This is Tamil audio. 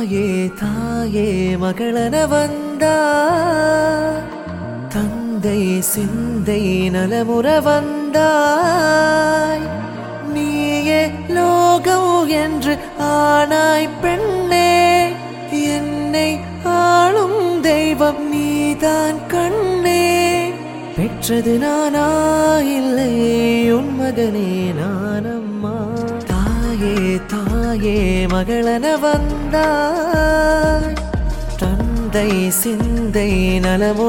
தாயே தாயே மகளன வந்தா தந்தை சிந்தை நலமுற வந்தாய் நீயே லோகம் என்று ஆனாய் பெண்ணே என்னை ஆளும் தெய்வம் நீதான் கண்ணே பெற்றது நானா இல்லை உன் மகனே நானம்மா தாயே தாயே மகளன வந்தாய் தந்தை சிந்தை நலமுற